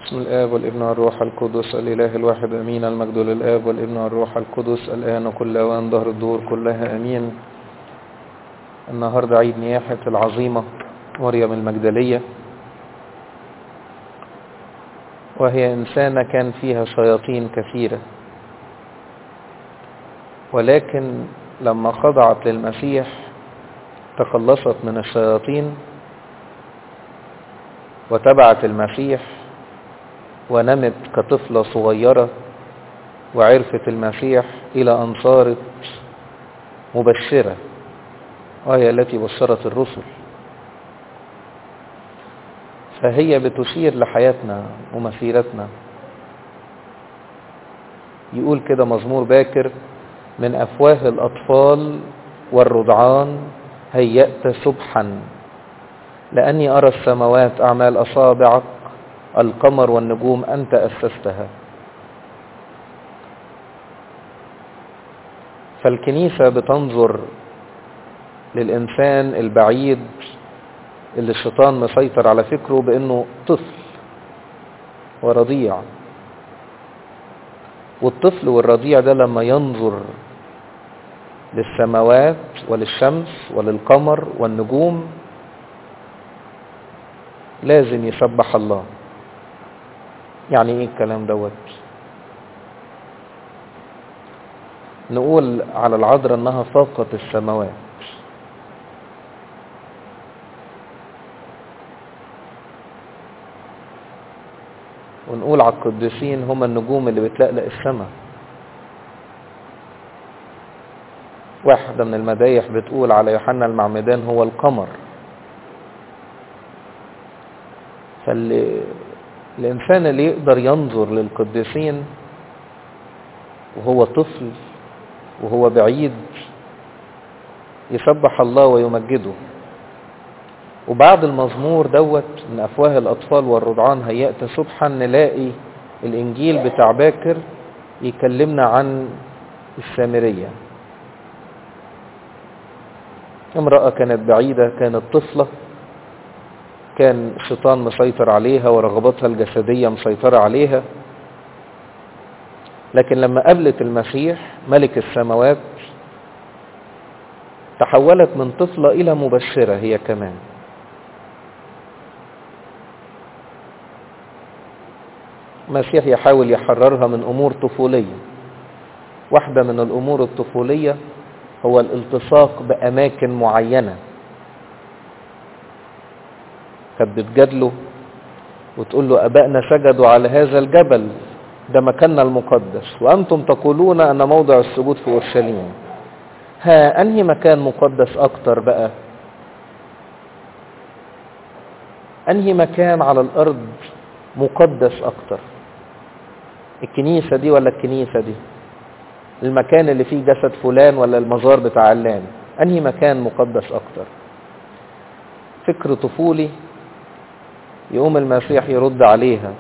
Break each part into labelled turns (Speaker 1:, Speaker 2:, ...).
Speaker 1: بسم الآب والابن والروح القدس الإله الواحد أمين المجد للآب والابن والروح القدس الآن وكل أوان ظهر الدور كلها أمين النهاردة عيد نياحة العظيمة مريم المجدلية وهي إنسانة كان فيها شياطين كثيرة ولكن لما خضعت للمسيح تخلصت من الشياطين وتبعت المسيح ونمت كطفلة صغيرة وعرفت المسيح إلى أن صارت مبشرة وهي التي بشرت الرسل فهي بتشير لحياتنا ومسيرتنا يقول كده مزمور باكر من أفواه الأطفال والرضعان هيأت سبحا لأني أرى السماوات أعمال أصابعك القمر والنجوم أنت أسستها فالكنيسة بتنظر للإنسان البعيد اللي الشيطان مسيطر على فكره بأنه طفل ورضيع والطفل والرضيع ده لما ينظر للسماوات وللشمس وللقمر والنجوم لازم يسبح الله يعني ايه الكلام دوت نقول على العذراء انها فاقت السماوات ونقول على القديسين هم النجوم اللي بتلقلق السماء واحدة من المدايح بتقول على يوحنا المعمدان هو القمر فاللي الإنسان اللي يقدر ينظر للقديسين وهو طفل وهو بعيد يسبح الله ويمجده وبعد المزمور دوت من أفواه الأطفال والرضعان هيأت سبحا نلاقي الإنجيل بتاع باكر يكلمنا عن السامرية امرأة كانت بعيدة كانت طفلة كان الشيطان مسيطر عليها ورغباتها الجسدية مسيطرة عليها لكن لما قابلت المسيح ملك السماوات تحولت من طفلة إلى مبشرة هي كمان المسيح يحاول يحررها من أمور طفولية واحدة من الأمور الطفولية هو الالتصاق بأماكن معينة كانت بتجادله وتقول له أبائنا سجدوا على هذا الجبل ده مكاننا المقدس وأنتم تقولون أن موضع السجود في أورشليم ها أنهي مكان مقدس أكتر بقى أنهي مكان على الأرض مقدس أكتر الكنيسة دي ولا الكنيسة دي المكان اللي فيه جسد فلان ولا المزار بتاع علان أنهي مكان مقدس أكتر فكر طفولي يقوم المسيح يرد عليها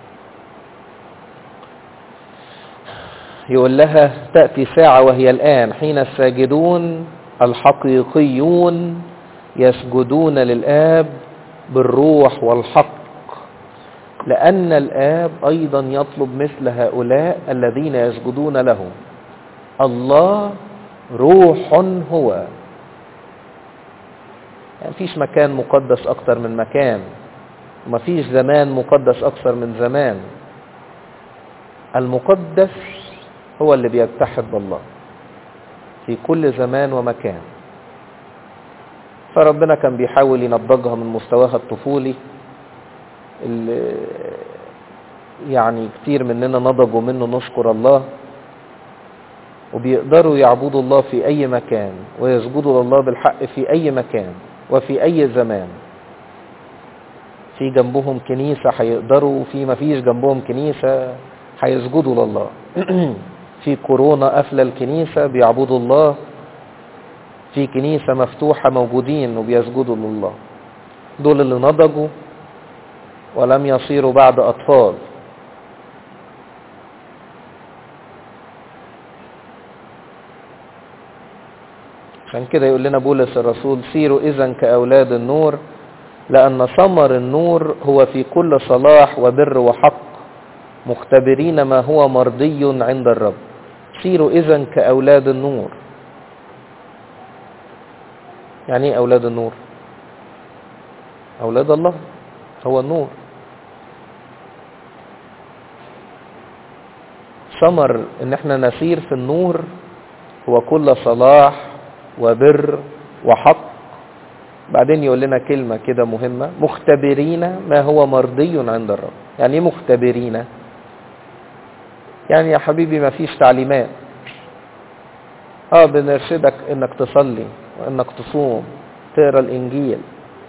Speaker 1: يقول لها تأتي ساعة وهي الآن حين الساجدون الحقيقيون يسجدون للآب بالروح والحق لأن الآب أيضا يطلب مثل هؤلاء الذين يسجدون له الله روح هو يعني فيش مكان مقدس أكتر من مكان ومفيش زمان مقدس أكثر من زمان المقدس هو اللي بيتحد بالله في كل زمان ومكان فربنا كان بيحاول ينضجها من مستواها الطفولي اللي يعني كتير مننا نضجوا منه نشكر الله وبيقدروا يعبدوا الله في أي مكان ويسجدوا لله بالحق في أي مكان وفي أي زمان في جنبهم كنيسة هيقدروا في ما فيش جنبهم كنيسة هيسجدوا لله في كورونا قافلة الكنيسة بيعبدوا الله في كنيسة مفتوحة موجودين وبيسجدوا لله دول اللي نضجوا ولم يصيروا بعد أطفال عشان كده يقول لنا بولس الرسول سيروا إذا كأولاد النور لأن ثمر النور هو في كل صلاح وبر وحق مختبرين ما هو مرضي عند الرب سيروا إذا كأولاد النور يعني ايه أولاد النور أولاد الله هو النور ثمر ان احنا نسير في النور هو كل صلاح وبر وحق بعدين يقول لنا كلمة كده مهمة مختبرين ما هو مرضي عند الرب يعني ايه مختبرين يعني يا حبيبي ما فيش تعليمات اه بنرشدك انك تصلي وانك تصوم تقرا الانجيل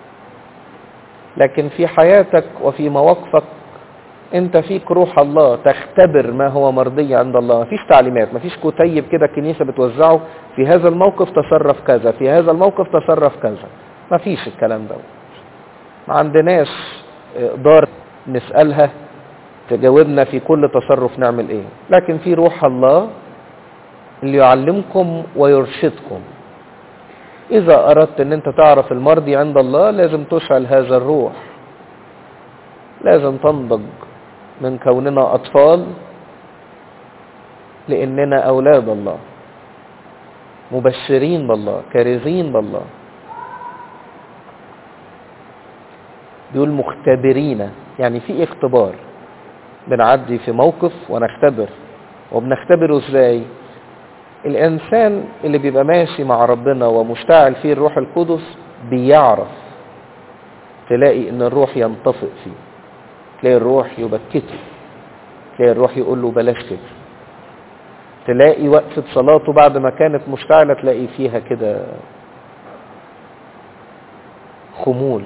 Speaker 1: لكن في حياتك وفي مواقفك انت فيك روح الله تختبر ما هو مرضي عند الله مفيش تعليمات مفيش كتيب كده الكنيسة بتوزعه في هذا الموقف تصرف كذا في هذا الموقف تصرف كذا مفيش الكلام ده ما عندناش دار نسألها تجاوبنا في كل تصرف نعمل ايه لكن في روح الله اللي يعلمكم ويرشدكم اذا اردت ان انت تعرف المرضي عند الله لازم تشعل هذا الروح لازم تنضج من كوننا اطفال لاننا اولاد الله مبشرين بالله كارزين بالله دول مختبرين يعني في اختبار بنعدي في موقف ونختبر وبنختبره ازاي الانسان اللي بيبقى ماشي مع ربنا ومشتعل فيه الروح القدس بيعرف تلاقي ان الروح ينطفئ فيه تلاقي الروح يبكته تلاقي الروح يقول له بلاش كده تلاقي وقفة صلاته بعد ما كانت مشتعلة تلاقي فيها كده خمول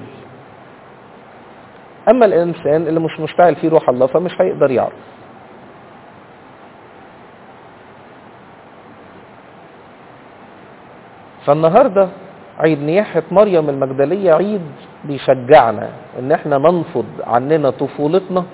Speaker 1: اما الانسان اللي مش مشتعل فيه روح الله فمش هيقدر يعرف فالنهاردة عيد نياحة مريم المجدلية عيد بيشجعنا ان احنا ننفض عننا طفولتنا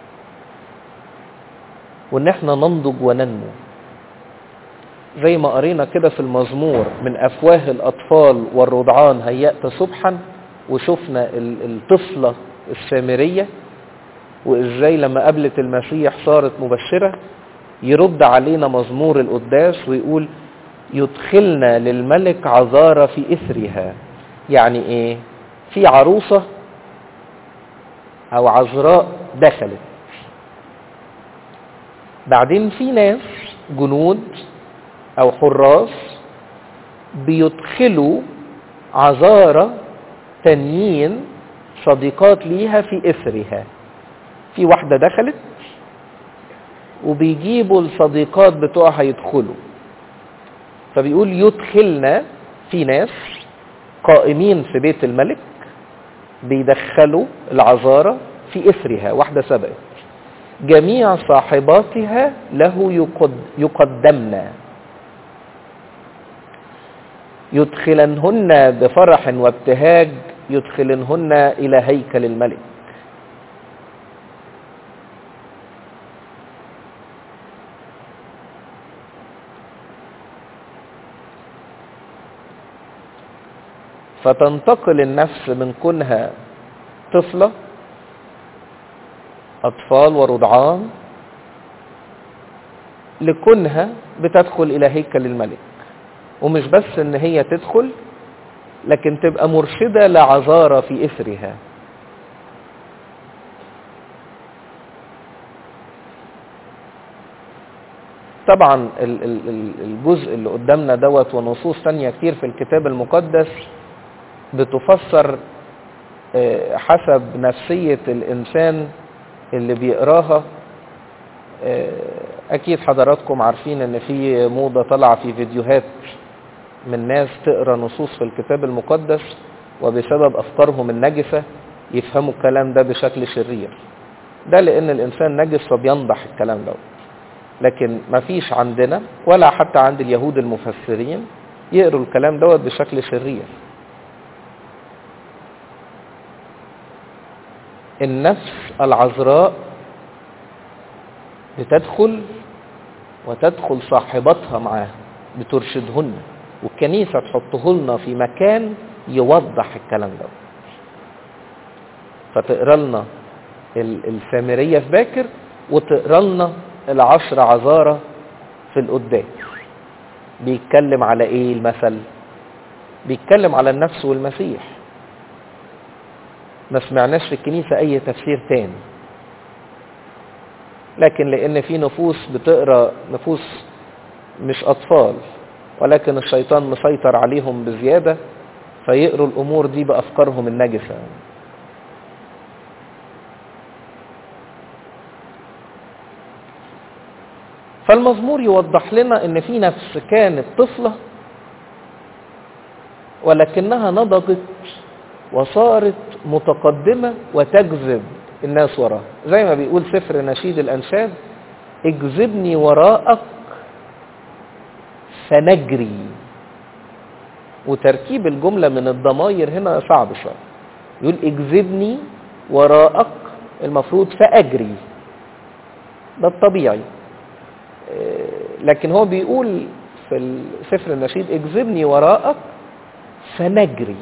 Speaker 1: وان احنا ننضج وننمو زي ما قرينا كده في المزمور من افواه الاطفال والرضعان هيأت صبحا وشفنا الطفلة السامرية وازاي لما قابلت المسيح صارت مبشرة يرد علينا مزمور القداس ويقول يدخلنا للملك عذارى في إثرها يعني ايه في عروسة او عذراء دخلت بعدين في ناس جنود او حراس بيدخلوا عذارى تانيين صديقات ليها في إثرها في واحدة دخلت وبيجيبوا الصديقات بتوعها يدخلوا فبيقول يدخلنا في ناس قائمين في بيت الملك بيدخلوا العذارى في إثرها واحدة سبقت جميع صاحباتها له يقد يقدمنا يدخلنهن بفرح وابتهاج يدخلنهن إلى هيكل الملك فتنتقل النفس من كونها طفلة أطفال ورضعان لكونها بتدخل إلى هيكل الملك ومش بس ان هي تدخل لكن تبقى مرشدة لعذارى في إثرها طبعا الجزء اللي قدامنا دوت ونصوص تانية كتير في الكتاب المقدس بتفسر حسب نفسية الإنسان اللي بيقراها أكيد حضراتكم عارفين إن في موضة طالعة في فيديوهات من ناس تقرا نصوص في الكتاب المقدس وبسبب افكارهم النجسه يفهموا الكلام ده بشكل شرير ده لان الانسان نجس فبينضح الكلام ده لكن ما فيش عندنا ولا حتى عند اليهود المفسرين يقروا الكلام دوت بشكل شرير النفس العذراء بتدخل وتدخل صاحبتها معاها بترشدهن والكنيسة تحطه لنا في مكان يوضح الكلام ده فتقرا لنا السامرية في باكر وتقرا لنا العشر عذارة في القداس بيتكلم على ايه المثل بيتكلم على النفس والمسيح ما سمعناش في الكنيسة اي تفسير تاني لكن لان في نفوس بتقرا نفوس مش اطفال ولكن الشيطان مسيطر عليهم بزيادة فيقروا الامور دي بافكارهم النجسة فالمزمور يوضح لنا ان في نفس كانت طفلة ولكنها نضجت وصارت متقدمة وتجذب الناس وراها زي ما بيقول سفر نشيد الأنشاد اجذبني وراءك فنجري وتركيب الجملة من الضماير هنا صعب شوية يقول اجذبني وراءك المفروض فأجري ده الطبيعي لكن هو بيقول في سفر النشيد اجذبني وراءك فنجري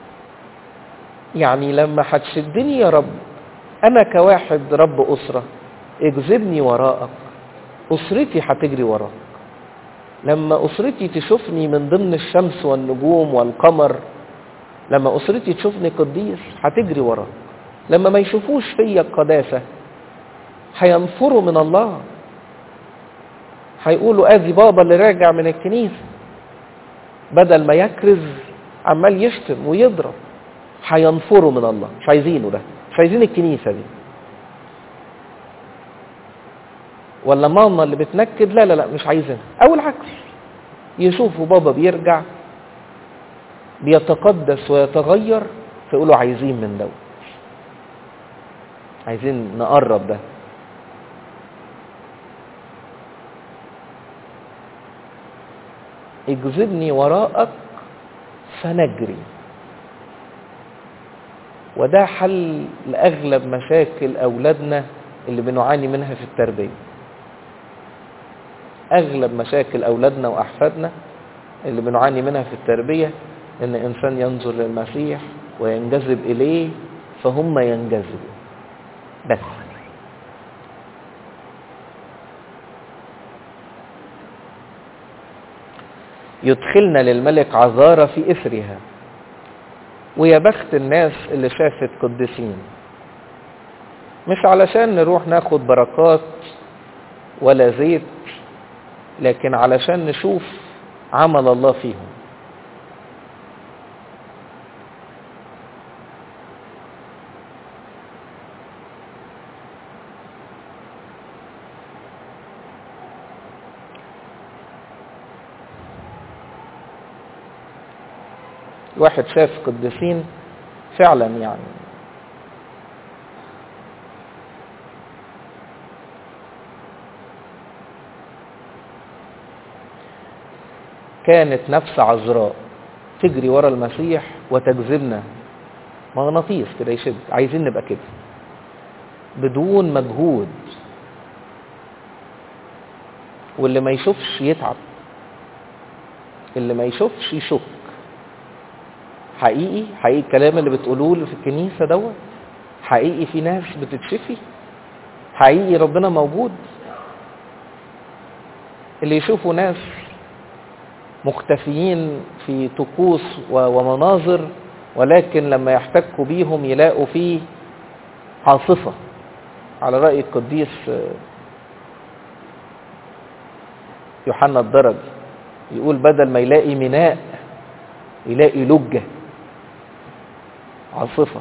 Speaker 1: يعني لما هتشدني يا رب انا كواحد رب اسره اجذبني وراءك اسرتي هتجري وراك لما اسرتي تشوفني من ضمن الشمس والنجوم والقمر لما اسرتي تشوفني قديس هتجري وراك لما ما يشوفوش فيا القداسه هينفروا من الله هيقولوا ادي بابا اللي راجع من الكنيسه بدل ما يكرز عمال يشتم ويضرب هينفروا من الله مش عايزينه ده مش عايزين الكنيسه دي ولا ماما اللي بتنكد لا لا لا مش عايزينها او العكس يشوفوا بابا بيرجع بيتقدس ويتغير فيقولوا عايزين من دوت عايزين نقرب ده اجذبني وراءك فنجري وده حل لأغلب مشاكل أولادنا اللي بنعاني منها في التربية أغلب مشاكل أولادنا وأحفادنا اللي بنعاني منها في التربية إن إنسان ينظر للمسيح وينجذب إليه فهم ينجذبوا بس يدخلنا للملك عذارى في إثرها ويا بخت الناس اللي شافت قديسين مش علشان نروح ناخد بركات ولا زيت لكن علشان نشوف عمل الله فيهم واحد شاف قديسين فعلا يعني كانت نفس عذراء تجري ورا المسيح وتجذبنا مغناطيس كده يشد عايزين نبقى كده بدون مجهود واللي ما يشوفش يتعب اللي ما يشوفش يشك حقيقي حقيقي الكلام اللي بتقولوه في الكنيسة دوت حقيقي في ناس بتتشفي حقيقي ربنا موجود اللي يشوفوا ناس مختفيين في طقوس ومناظر ولكن لما يحتكوا بيهم يلاقوا فيه عاصفة على رأي القديس يوحنا الدرج يقول بدل ما يلاقي ميناء يلاقي لجة عاصفة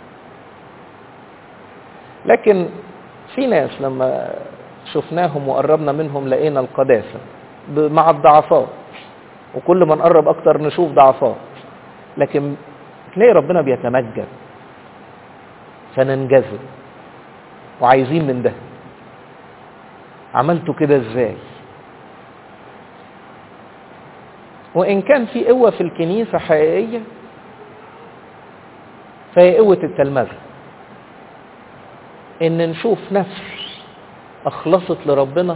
Speaker 1: لكن في ناس لما شفناهم وقربنا منهم لقينا القداسة مع الضعفات وكل ما نقرب اكتر نشوف ضعفات لكن تلاقي ربنا بيتمجد فننجذب وعايزين من ده عملته كده ازاي وإن كان في قوة في الكنيسة حقيقية فهي قوة التلمذة إن نشوف نفس أخلصت لربنا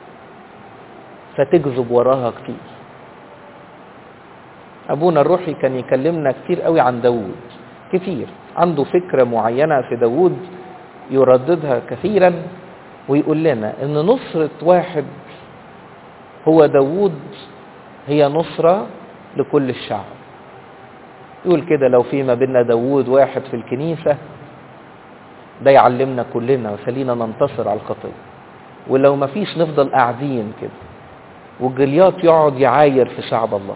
Speaker 1: فتجذب وراها كتير أبونا الروحي كان يكلمنا كتير قوي عن داوود كتير عنده فكرة معينة في داود يرددها كثيرا ويقول لنا ان نصرة واحد هو داود هي نصرة لكل الشعب يقول كده لو في ما بيننا داود واحد في الكنيسة ده يعلمنا كلنا ويخلينا ننتصر على الخطية ولو ما فيش نفضل قاعدين كده وجليات يقعد يعاير في شعب الله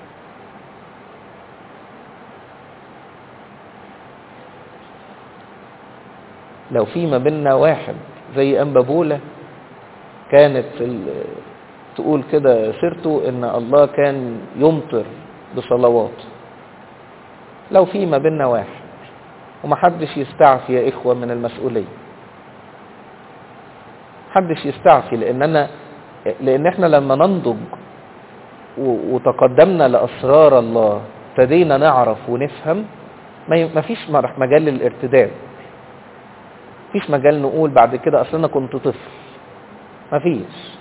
Speaker 1: لو في ما بيننا واحد زي أنبا بولا كانت تقول كده سيرته ان الله كان يمطر بصلوات لو في ما بيننا واحد ومحدش يستعفي يا إخوة من المسؤولية محدش يستعفي لأن أنا لأن احنا لما ننضج وتقدمنا لأسرار الله ابتدينا نعرف ونفهم ما فيش مجال للارتداد فيش مجال نقول بعد كده أصل أنا كنت طفل ما فيش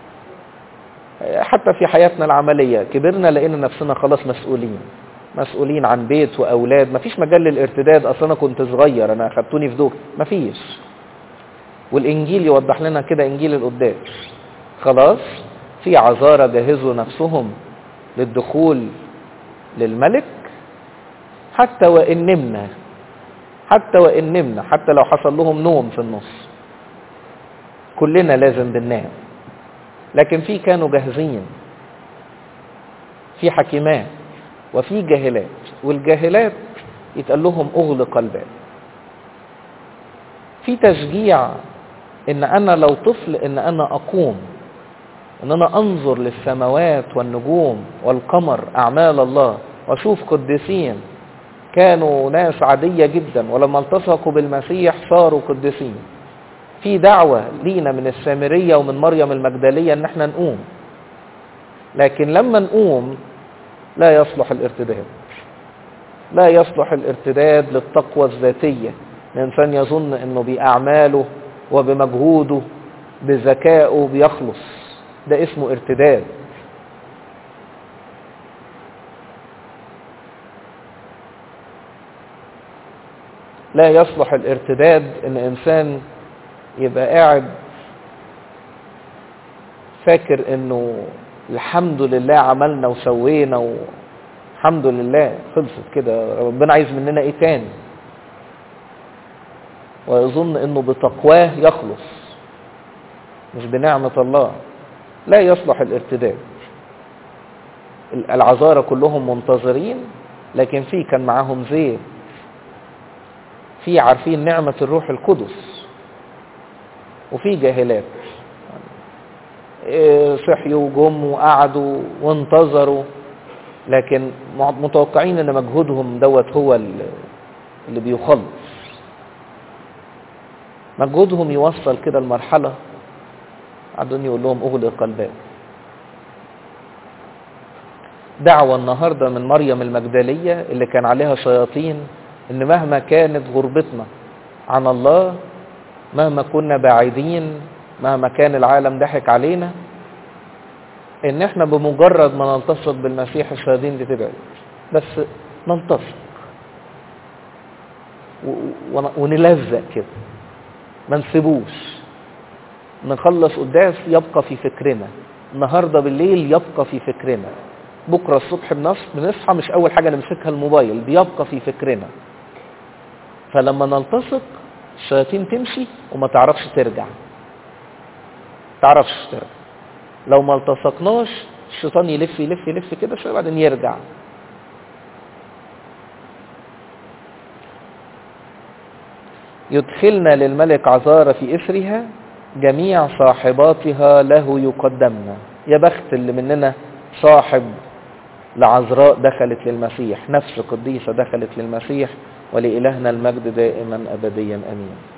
Speaker 1: حتى في حياتنا العملية كبرنا لقينا نفسنا خلاص مسؤولين مسؤولين عن بيت وأولاد مفيش مجال للارتداد أصلا أنا كنت صغير أنا أخدتوني في دوك مفيش والإنجيل يوضح لنا كده إنجيل القداس خلاص في عذارى جهزوا نفسهم للدخول للملك حتى وإن نمنا حتى وإن نمنا حتى لو حصل لهم نوم في النص كلنا لازم بننام لكن في كانوا جاهزين في حكيمات وفي جاهلات والجاهلات يتقال لهم اغلق الباب في تشجيع ان انا لو طفل ان انا اقوم ان انا انظر للسماوات والنجوم والقمر اعمال الله واشوف قديسين كانوا ناس عادية جدا ولما التصقوا بالمسيح صاروا قديسين في دعوة لينا من السامرية ومن مريم المجدلية ان احنا نقوم لكن لما نقوم لا يصلح الارتداد لا يصلح الارتداد للتقوى الذاتية الإنسان يظن أنه بأعماله وبمجهوده بذكائه بيخلص ده اسمه ارتداد لا يصلح الارتداد ان انسان يبقى قاعد فاكر انه الحمد لله عملنا وسوينا والحمد لله خلصت كده ربنا عايز مننا ايه تاني ويظن انه بتقواه يخلص مش بنعمة الله لا يصلح الارتداد العذارى كلهم منتظرين لكن في كان معاهم زيت في عارفين نعمة الروح القدس وفي جاهلات صحيوا وجم وقعدوا وانتظروا لكن متوقعين ان مجهودهم دوت هو اللي بيخلص مجهودهم يوصل كده المرحلة قعدوا يقول لهم اغلق الباب دعوة النهاردة من مريم المجدلية اللي كان عليها شياطين ان مهما كانت غربتنا عن الله مهما كنا بعيدين مهما كان العالم ضحك علينا ان احنا بمجرد ما نلتصق بالمسيح الشياطين دي تبعد بس نلتصق ونلزق كده ما نسيبوش نخلص قداس يبقى في فكرنا النهارده بالليل يبقى في فكرنا بكره الصبح بنصحى مش اول حاجه نمسكها الموبايل بيبقى في فكرنا فلما نلتصق الشياطين تمشي وما تعرفش ترجع تعرفش ترجع لو ما التصقناش الشيطان يلف يلف يلف كده شويه بعدين يرجع يدخلنا للملك عذارى في إثرها جميع صاحباتها له يقدمنا يا بخت اللي مننا صاحب لعذراء دخلت للمسيح نفس قديسة دخلت للمسيح ولإلهنا المجد دائما أبديا أمين